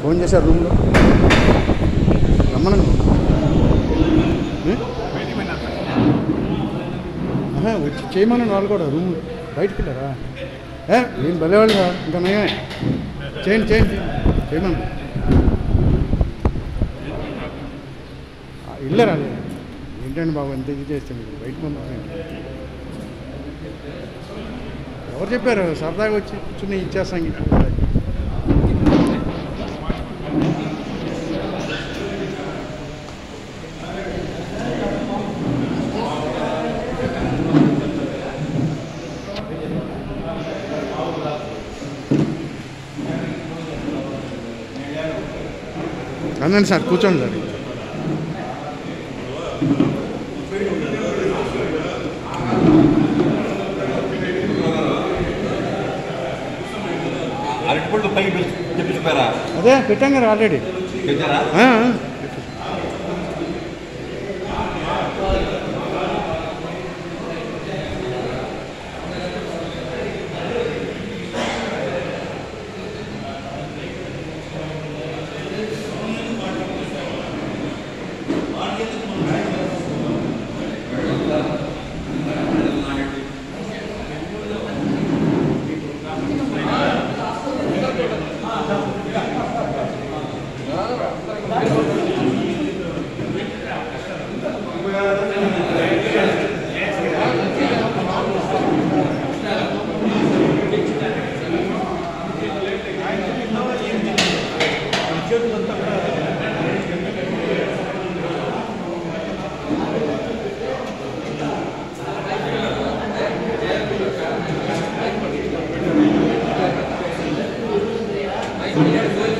Phone చేశారు రూమ్లో రమ్మను వచ్చి చేయమని వాళ్ళు కూడా రూమ్ బయటికి వెళ్ళారా ఏ నేను భలేవాళ్ళుగా ఇంకా నయమే చేయండి చేయండి చేయమని వెళ్ళారా ఏంటండి బాబు ఎంత ఇది చేస్తే మీరు బయట పంపించండి ఎవరు చెప్పారు సరదాగా వచ్చి కూర్చుని ఇచ్చేస్తాం ఇంక. అందండి సార్ కూర్చోండి సార్ అరటిపళ్ళు పైకి పిలిచి తెప్పించిపోయారా అదే పెట్టాం కదా ఆల్రెడీ తెచ్చారా ఆ, Thank you.